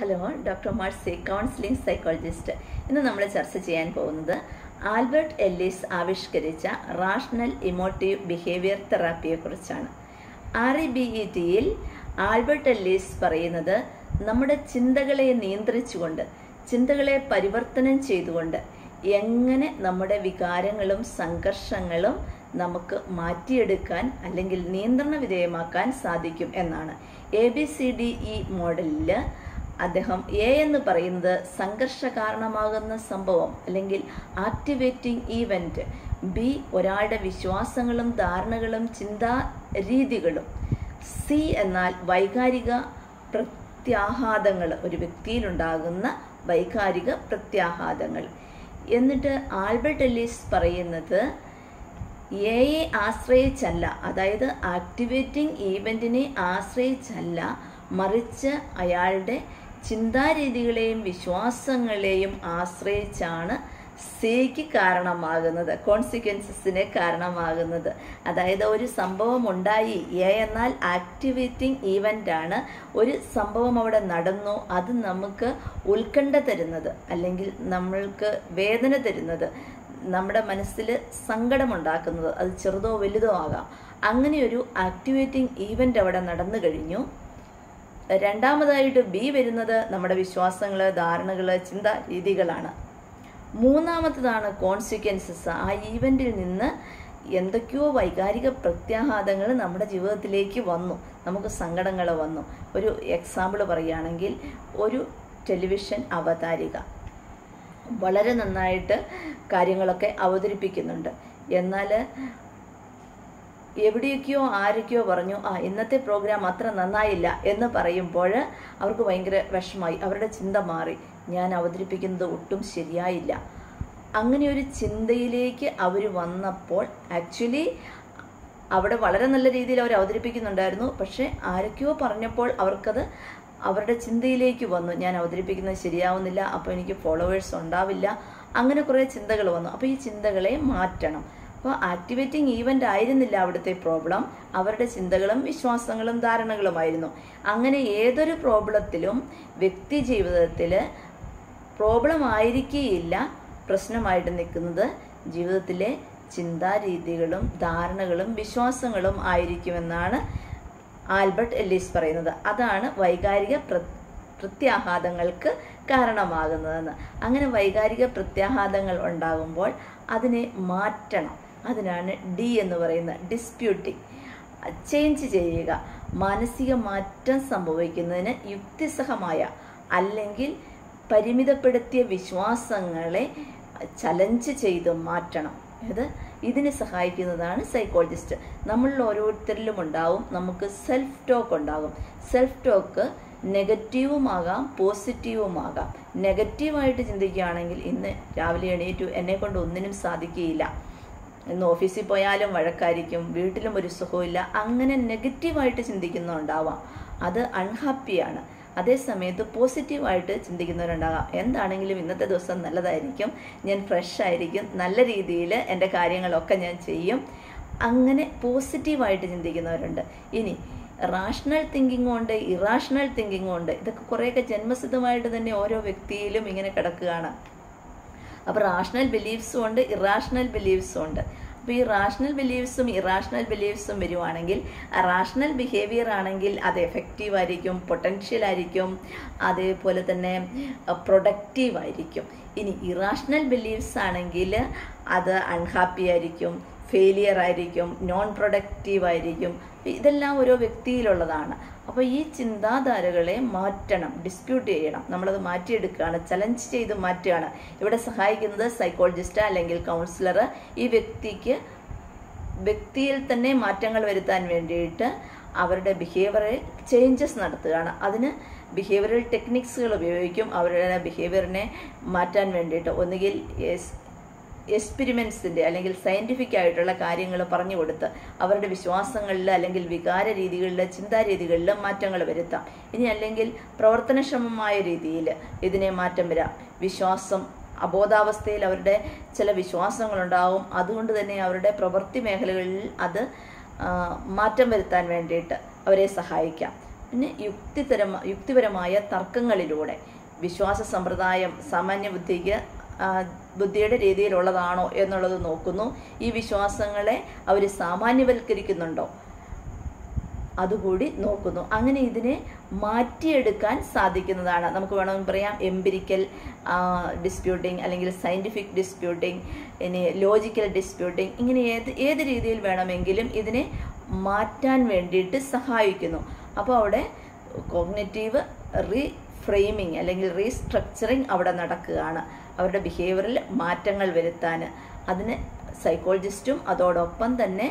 hello doctor Marcy counselling psychologist ഇന്ന് നമ്മൾ ചർച്ച ചെയ്യാൻ പോകുന്നത് ആൽബർട്ട് എല്ലിസ് ആവിഷ്കരിച്ച റാഷണൽ ഇമോട്ടീവ് ബിഹേവിയർ തെറാപ്പിയെക്കുറിച്ചാണ് ആർ ഇ ബി ഇ ടിയിൽ ആൽബർട്ട് എല്ലിസ് പറയുന്നത് നമ്മുടെ ചിന്തകളെ നിയന്ത്രിച്ചുകൊണ്ട് ചിന്തകളെ പരിവർത്തനം ചെയ്തുകൊണ്ട് എങ്ങനെ നമ്മുടെ വികാരങ്ങളും സംഘർഷങ്ങളും നമുക്ക് മാറ്റിയെടുക്കാൻ അല്ലെങ്കിൽ നിയന്ത്രണ വിധേയമാക്കാൻ സാധിക്കും എന്നാണ് A B C D E മോഡലിൽ അദ്ദേഹം എ എന്ന് പറയുന്നത് സംഘർഷ കാരണമാകുന്ന സംഭവം അല്ലെങ്കിൽ ആക്ടിവേറ്റിംഗ് ഈവൻറ്റ് ബി ഒരാളുടെ വിശ്വാസങ്ങളും ധാരണകളും ചിന്താ രീതികളും സി എന്നാൽ വൈകാരിക പ്രത്യാഘാതങ്ങൾ ഒരു വ്യക്തിയിലുണ്ടാകുന്ന വൈകാരിക പ്രത്യാഘാതങ്ങൾ എന്നിട്ട് ആൽബർട്ട് എല്ലീസ് പറയുന്നത് എയെ ആശ്രയിച്ചല്ല അതായത് ആക്ടിവേറ്റിംഗ് ഈവൻറ്റിനെ ആശ്രയിച്ചല്ല മറിച്ച് അയാളുടെ ചിന്താരീതികളെയും വിശ്വാസങ്ങളെയും ആശ്രയിച്ചാണ് സിക്ക് കാരണമാകുന്നത് കോൺസിക്വൻസസിന് കാരണമാകുന്നത് അതായത് ഒരു സംഭവം ഉണ്ടായി എ എന്നാൽ ആക്ടിവേറ്റിംഗ് ഈവൻ്റ് ആണ് ഒരു സംഭവം അവിടെ നടന്നു അത് നമുക്ക് ഉത്കണ്ഠ തരുന്നത് അല്ലെങ്കിൽ നമ്മൾക്ക് വേദന തരുന്നത് നമ്മുടെ മനസ്സിൽ സങ്കടമുണ്ടാക്കുന്നത് അത് ചെറുതോ വലുതോ ആകാം അങ്ങനെ ഒരു ആക്ടിവേറ്റിംഗ് ഈവൻ്റ് അവിടെ നടന്നു കഴിഞ്ഞു രണ്ടാമതായിട്ട് ബി വരുന്നത് നമ്മുടെ വിശ്വാസങ്ങൾ ധാരണകൾ ചിന്താ രീതികളാണ് മൂന്നാമത്തതാണ് കോൺസിക്വൻസസ് ആ ഈവൻറ്റിൽ നിന്ന് എന്തൊക്കെയോ വൈകാരിക പ്രത്യാഘാതങ്ങൾ നമ്മുടെ ജീവിതത്തിലേക്ക് വന്നു നമുക്ക് സങ്കടങ്ങൾ വന്നു ഒരു എക്സാമ്പിൾ പറയുകയാണെങ്കിൽ ഒരു ടെലിവിഷൻ അവതാരിക വളരെ നന്നായിട്ട് കാര്യങ്ങളൊക്കെ അവതരിപ്പിക്കുന്നുണ്ട് എന്നാൽ എവിടെയൊക്കെയോ ആരൊക്കെയോ പറഞ്ഞു ആ ഇന്നത്തെ പ്രോഗ്രാം അത്ര നന്നായില്ല എന്ന് പറയുമ്പോൾ അവർക്ക് ഭയങ്കര വിഷമായി അവരുടെ ചിന്ത മാറി ഞാൻ അവതരിപ്പിക്കുന്നത് ഒട്ടും ശരിയായില്ല അങ്ങനെ ഒരു ചിന്തയിലേക്ക് അവർ വന്നപ്പോൾ ആക്ച്വലി അവിടെ വളരെ നല്ല രീതിയിൽ അവർ അവതരിപ്പിക്കുന്നുണ്ടായിരുന്നു പക്ഷേ ആരൊക്കെയോ പറഞ്ഞപ്പോൾ അവർക്കത് അവരുടെ ചിന്തയിലേക്ക് വന്നു ഞാൻ അവതരിപ്പിക്കുന്നത് ശരിയാവുന്നില്ല അപ്പോൾ എനിക്ക് ഫോളോവേഴ്സ് ഉണ്ടാവില്ല അങ്ങനെ കുറേ ചിന്തകൾ വന്നു അപ്പോൾ ഈ ചിന്തകളെ മാറ്റണം അപ്പോൾ ആക്ടിവേറ്റിംഗ് ഈവൻ്റ് ആയിരുന്നില്ല അവിടുത്തെ പ്രോബ്ലം അവരുടെ ചിന്തകളും വിശ്വാസങ്ങളും ധാരണകളുമായിരുന്നു അങ്ങനെ ഏതൊരു പ്രോബ്ലത്തിലും വ്യക്തി ജീവിതത്തിൽ പ്രോബ്ലം ആയിരിക്കുകയില്ല പ്രശ്നമായിട്ട് നിൽക്കുന്നത് ജീവിതത്തിലെ ചിന്താരീതികളും ധാരണകളും വിശ്വാസങ്ങളും ആയിരിക്കുമെന്നാണ് ആൽബർട്ട് എല്ലീസ് പറയുന്നത് അതാണ് വൈകാരിക പ്ര പ്രത്യാഘാതങ്ങൾക്ക് കാരണമാകുന്നതെന്ന് അങ്ങനെ വൈകാരിക പ്രത്യാഘാതങ്ങൾ ഉണ്ടാകുമ്പോൾ അതിനെ മാറ്റണം അതിനാണ് ഡി എന്ന് പറയുന്ന ഡിസ്പ്യൂട്ടിങ് ചേഞ്ച് ചെയ്യുക മാനസിക മാറ്റം സംഭവിക്കുന്നതിന് യുക്തിസഹമായ അല്ലെങ്കിൽ പരിമിതപ്പെടുത്തിയ വിശ്വാസങ്ങളെ ചലഞ്ച് ചെയ്ത് മാറ്റണം അത് ഇതിന് സഹായിക്കുന്നതാണ് സൈക്കോളജിസ്റ്റ് നമ്മളിൽ ഓരോരുത്തരിലും ഉണ്ടാവും നമുക്ക് സെൽഫ് ടോക്ക് ഉണ്ടാകും സെൽഫ് ടോക്ക് നെഗറ്റീവുമാകാം പോസിറ്റീവുമാകാം നെഗറ്റീവായിട്ട് ചിന്തിക്കുകയാണെങ്കിൽ ഇന്ന് രാവിലെ എണീറ്റു എന്നെ കൊണ്ട് ഒന്നിനും സാധിക്കുകയില്ല ഇന്ന് ഓഫീസിൽ പോയാലും വഴക്കായിരിക്കും വീട്ടിലും ഒരു സുഖമില്ല അങ്ങനെ നെഗറ്റീവായിട്ട് ചിന്തിക്കുന്നുണ്ടാവാം അത് അൺഹാപ്പിയാണ് അതേ സമയത്ത് പോസിറ്റീവായിട്ട് ചിന്തിക്കുന്നവരുണ്ടാകാം എന്താണെങ്കിലും ഇന്നത്തെ ദിവസം നല്ലതായിരിക്കും ഞാൻ ഫ്രഷ് ആയിരിക്കും നല്ല രീതിയിൽ എൻ്റെ കാര്യങ്ങളൊക്കെ ഞാൻ ചെയ്യും അങ്ങനെ പോസിറ്റീവായിട്ട് ചിന്തിക്കുന്നവരുണ്ട് ഇനി റാഷണൽ തിങ്കിങ്ങും ഉണ്ട് ഇറാഷണൽ തിങ്കിങ്ങും ഉണ്ട് ഇതൊക്കെ കുറേയൊക്കെ ജന്മസിദ്ധമായിട്ട് തന്നെ ഓരോ വ്യക്തിയിലും ഇങ്ങനെ കിടക്കുകയാണ് അപ്പോൾ റാഷണൽ ബിലീഫ്സും ഉണ്ട് ഇറാഷണൽ ബിലീഫ്സും ഉണ്ട് അപ്പോൾ ഈ റാഷണൽ ബിലീവ്സും ഇറാഷണൽ ബിലീവ്സും വരുവാണെങ്കിൽ റാഷണൽ ബിഹേവിയർ ആണെങ്കിൽ അത് എഫക്റ്റീവ് ആയിരിക്കും പൊട്ടൻഷ്യൽ ആയിരിക്കും അതേപോലെ തന്നെ പ്രൊഡക്റ്റീവ് ആയിരിക്കും ഇനി ഇറാഷണൽ ബിലീവ്സ് ആണെങ്കിൽ അത് അൺഹാപ്പി ആയിരിക്കും ഫെയിലിയർ ആയിരിക്കും നോൺ പ്രൊഡക്റ്റീവ് ആയിരിക്കും ഇതെല്ലാം ഓരോ വ്യക്തിയിലുള്ളതാണ് അപ്പോൾ ഈ ചിന്താധാരകളെ മാറ്റണം ഡിസ്പ്യൂട്ട് ചെയ്യണം നമ്മളത് മാറ്റിയെടുക്കുകയാണ് ചലഞ്ച് ചെയ്ത് മാറ്റുകയാണ് ഇവിടെ സഹായിക്കുന്നത് സൈക്കോളജിസ്റ്റ് അല്ലെങ്കിൽ കൗൺസിലർ ഈ വ്യക്തിക്ക് വ്യക്തിയിൽ തന്നെ മാറ്റങ്ങൾ വരുത്താൻ വേണ്ടിയിട്ട് അവരുടെ ബിഹേവിയറിൽ ചേഞ്ചസ് നടത്തുകയാണ് അതിന് ബിഹേവിയറൽ ടെക്നിക്സുകൾ ഉപയോഗിക്കും അവരുടെ ബിഹേവിയറിനെ മാറ്റാൻ വേണ്ടിയിട്ട് ഒന്നുകിൽ എക്സ്പെരിമെൻസിൻ്റെ അല്ലെങ്കിൽ സയൻറ്റിഫിക് ആയിട്ടുള്ള കാര്യങ്ങൾ പറഞ്ഞു കൊടുത്ത് അവരുടെ വിശ്വാസങ്ങളിൽ അല്ലെങ്കിൽ വികാര രീതികളിൽ ചിന്താരീതികളിൽ മാറ്റങ്ങൾ വരുത്താം ഇനി അല്ലെങ്കിൽ പ്രവർത്തനക്ഷമമായ രീതിയിൽ ഇതിനെ മാറ്റം വരാം വിശ്വാസം അബോധാവസ്ഥയിൽ അവരുടെ ചില വിശ്വാസങ്ങളുണ്ടാവും അതുകൊണ്ട് തന്നെ അവരുടെ പ്രവൃത്തി മേഖലകളിൽ അത് മാറ്റം വരുത്താൻ വേണ്ടിയിട്ട് അവരെ സഹായിക്കാം പിന്നെ യുക്തിതരമ യുക്തിപരമായ തർക്കങ്ങളിലൂടെ വിശ്വാസ സമ്പ്രദായം സാമാന്യ ബുദ്ധിക്ക് ആ, ബുദ്ധിയുടെ രീതിയിലുള്ളതാണോ എന്നുള്ളത് നോക്കുന്നു ഈ വിശ്വാസങ്ങളെ അവർ സാമാന്യവൽക്കരിക്കുന്നുണ്ടോ അതുകൂടി നോക്കുന്നു അങ്ങനെ ഇതിനെ മാറ്റിയെടുക്കാൻ സാധിക്കുന്നതാണ് നമുക്ക് വേണമെങ്കിൽ പറയാം എംപിരിക്കൽ ഡിസ്പ്യൂട്ടിംഗ് അല്ലെങ്കിൽ സയൻറ്റിഫിക് ഡിസ്പ്യൂട്ടിംഗ് ഇനി ലോജിക്കൽ ഡിസ്പ്യൂട്ടിംഗ് ഇങ്ങനെ ഏത് ഏത് രീതിയിൽ വേണമെങ്കിലും ഇതിനെ മാറ്റാൻ വേണ്ടിയിട്ട് സഹായിക്കുന്നു അപ്പോൾ അവിടെ കോഗ്നറ്റീവ് റീഫ്രെയിമിങ് അല്ലെങ്കിൽ റീസ്ട്രക്ചറിങ് അവിടെ നടക്കുകയാണ് അവരുടെ ബിഹേവിയറിൽ മാറ്റങ്ങൾ വരുത്താൻ അതിന് സൈക്കോളജിസ്റ്റും അതോടൊപ്പം തന്നെ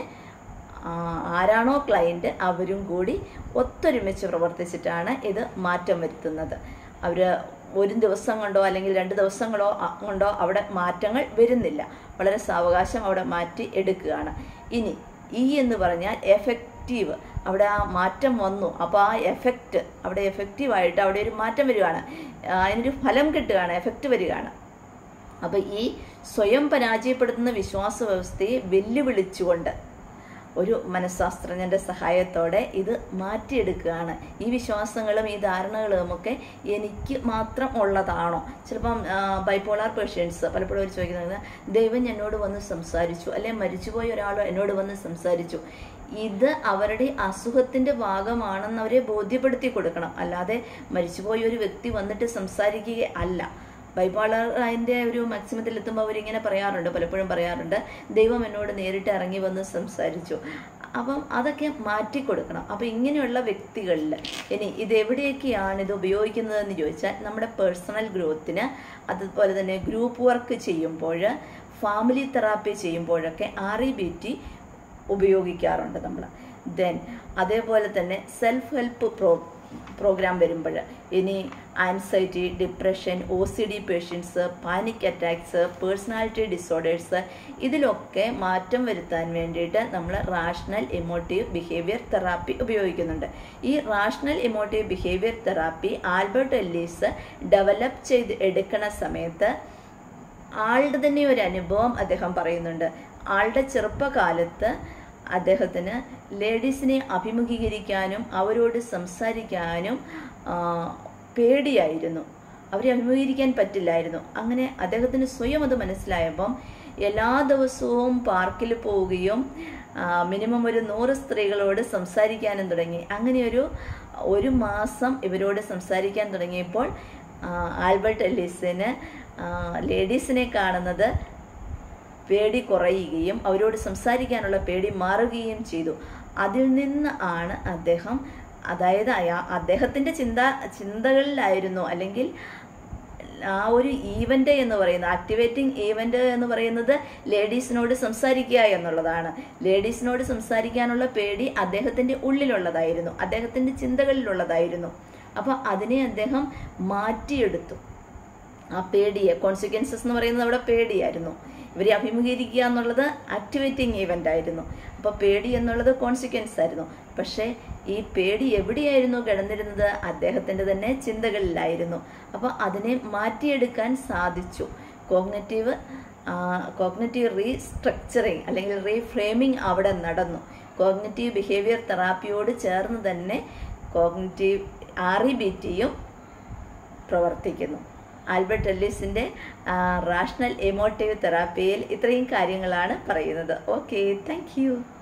ആ, ആരാണോ ക്ലയൻറ്റ് അവരും കൂടി ഒത്തൊരുമിച്ച് പ്രവർത്തിച്ചിട്ടാണ് ഇത് മാറ്റം വരുത്തുന്നത് അവർ ഒരു ദിവസം കൊണ്ടോ അല്ലെങ്കിൽ രണ്ട് ദിവസങ്ങളോ അ- കൊണ്ടോ അവിടെ മാറ്റങ്ങൾ വരുന്നില്ല വളരെ സാവകാശം അവിടെ മാറ്റി എടുക്കുകയാണ് ഇനി ഈ എന്ന് പറഞ്ഞാൽ എഫക്റ്റീവ് അവിടെ ആ മാറ്റം വന്നു അപ്പോൾ ആ എഫക്റ്റ് അവിടെ എഫക്റ്റീവായിട്ട് അവിടെ ഒരു മാറ്റം വരികയാണ് ആ, അതിനൊരു ഫലം കിട്ടുകയാണ് എഫക്റ്റ് വരികയാണ് അപ്പോൾ ഈ സ്വയം പരാജയപ്പെടുത്തുന്ന വിശ്വാസ വ്യവസ്ഥയെ വെല്ലുവിളിച്ചുകൊണ്ട് ഒരു മനഃശാസ്ത്രജ്ഞന്റെ സഹായത്തോടെ ഇത് മാറ്റിയെടുക്കുകയാണ് ഈ വിശ്വാസങ്ങളും ഈ ധാരണകളുമൊക്കെ എനിക്ക് മാത്രം ഉള്ളതാണോ ചിലപ്പം ബൈപ്പോളാർ പേഷ്യൻസ് പലപ്പോഴും അവർ ചോദിക്കുന്നത് ദൈവം എന്നോട് വന്ന് സംസാരിച്ചു അല്ലെ മരിച്ചുപോയ ഒരാൾ എന്നോട് വന്ന് സംസാരിച്ചു ഇത് അവരുടെ അസുഖത്തിന്റെ ഭാഗമാണെന്ന് അവരെ ബോധ്യപ്പെടുത്തി കൊടുക്കണം അല്ലാതെ മരിച്ചുപോയ ഒരു വ്യക്തി വന്നിട്ട് സംസാരിക്കുക അല്ല ബൈബാളർ അതിൻ്റെ ഒരു മാക്സിമത്തിൽ എത്തുമ്പോൾ അവരിങ്ങനെ പറയാറുണ്ട് പലപ്പോഴും പറയാറുണ്ട് ദൈവം എന്നോട് നേരിട്ട് ഇറങ്ങി വന്ന് സംസാരിച്ചു അപ്പം അതൊക്കെ മാറ്റിക്കൊടുക്കണം അപ്പം ഇങ്ങനെയുള്ള വ്യക്തികളിൽ ഇനി ഇത് എവിടെയൊക്കെയാണ് ഇത് ഉപയോഗിക്കുന്നതെന്ന് ചോദിച്ചാൽ നമ്മുടെ പേഴ്സണൽ ഗ്രോത്തിന് അതുപോലെ തന്നെ ഗ്രൂപ്പ് വർക്ക് ചെയ്യുമ്പോൾ ഫാമിലി തെറാപ്പി ചെയ്യുമ്പോഴൊക്കെ ആർ ഇ ബി ടി ഉപയോഗിക്കാറുണ്ട് നമ്മൾ ദെൻ അതേപോലെ തന്നെ സെൽഫ് ഹെൽപ്പ് പ്രോ പ്രോഗ്രാം വരുമ്പോൾ ഇനി anxiety depression O C D patients panic attacks personality disorders ഇതിലൊക്കെ മാറ്റം വരുത്താൻ വേണ്ടിയിട്ട് നമ്മൾ റാഷണൽ ഇമോട്ടീവ് ബിഹേവിയർ തെറാപ്പി ഉപയോഗിക്കുന്നുണ്ട് ഈ rational emotive behaviour therapy Albert Ellis develop ചെയ്ത് എടുക്കണ സമയത്ത് ആളുടെ തന്നെ ഒരു അനുഭവം അദ്ദേഹം പറയുന്നുണ്ട് ആളുടെ ചെറുപ്പകാലത്ത് അദ്ദേഹത്തിന് ലേഡീസിനെ അഭിമുഖീകരിക്കാനും അവരോട് സംസാരിക്കാനും ആ, പേടിയായിരുന്നു അവരെ അഭിമുഖീകരിക്കാൻ പറ്റില്ലായിരുന്നു അങ്ങനെ അദ്ദേഹത്തിന് സ്വയം അത് മനസ്സിലായപ്പം എല്ലാ ദിവസവും പാർക്കിൽ പോവുകയും ആ, മിനിമം ഒരു നൂറ് സ്ത്രീകളോട് സംസാരിക്കാനും തുടങ്ങി അങ്ങനെ ഒരു ഒരു മാസം ഇവരോട് സംസാരിക്കാൻ തുടങ്ങിയപ്പോൾ ആ, ആൽബർട്ട് എല്ലീസിന് ആ, ലേഡീസിനെ കാണുന്നത് പേടി കുറയുകയും അവരോട് സംസാരിക്കാനുള്ള പേടി മാറുകയും ചെയ്തു അതിൽ നിന്ന് ആണ് അദ്ദേഹം അതായത് അയാ അദ്ദേഹത്തിൻ്റെ ചിന്ത ചിന്തകളിലായിരുന്നു അല്ലെങ്കിൽ ആ ഒരു ഈവൻ്റ് എന്ന് പറയുന്നത് ആക്ടിവേറ്റിംഗ് ഈവൻ്റ് എന്ന് പറയുന്നത് ലേഡീസിനോട് സംസാരിക്കുക എന്നുള്ളതാണ് ലേഡീസിനോട് സംസാരിക്കാനുള്ള പേടി അദ്ദേഹത്തിൻ്റെ ഉള്ളിലുള്ളതായിരുന്നു അദ്ദേഹത്തിൻ്റെ ചിന്തകളിലുള്ളതായിരുന്നു അപ്പോൾ അതിനെ അദ്ദേഹം മാറ്റിയെടുത്തു ആ പേടിയെ കോൺസിക്വൻസസ് എന്ന് പറയുന്നത് അവിടെ പേടിയായിരുന്നു ഇവരെ അഭിമുഖീകരിക്കുക എന്നുള്ളത് ആക്ടിവേറ്റിംഗ് ഈവൻ്റ് ആയിരുന്നു അപ്പോൾ പേടി എന്നുള്ളത് കോൺസിക്വൻസ് ആയിരുന്നു പക്ഷേ ഈ പേടി എവിടെയായിരുന്നു കിടന്നിരുന്നത് അദ്ദേഹത്തിൻ്റെ തന്നെ ചിന്തകളിലായിരുന്നു അപ്പോൾ അതിനെ മാറ്റിയെടുക്കാൻ സാധിച്ചു കോഗ്നറ്റീവ് കോഗ്നറ്റീവ് റീസ്ട്രക്ചറിങ് അല്ലെങ്കിൽ റീഫ്രെയിമിംഗ് അവിടെ നടന്നു കോഗ്നറ്റീവ് ബിഹേവിയർ തെറാപ്പിയോട് ചേർന്ന് തന്നെ കോഗ്നറ്റീവ് ആർ ഇ ബി ടിയും പ്രവർത്തിക്കുന്നു ആൽബർട്ട് എല്ലീസിൻ്റെ റാഷണൽ എമോട്ടീവ് തെറാപ്പിയിൽ ഇത്രയും കാര്യങ്ങളാണ് പറയുന്നത് ഓക്കെ താങ്ക് യു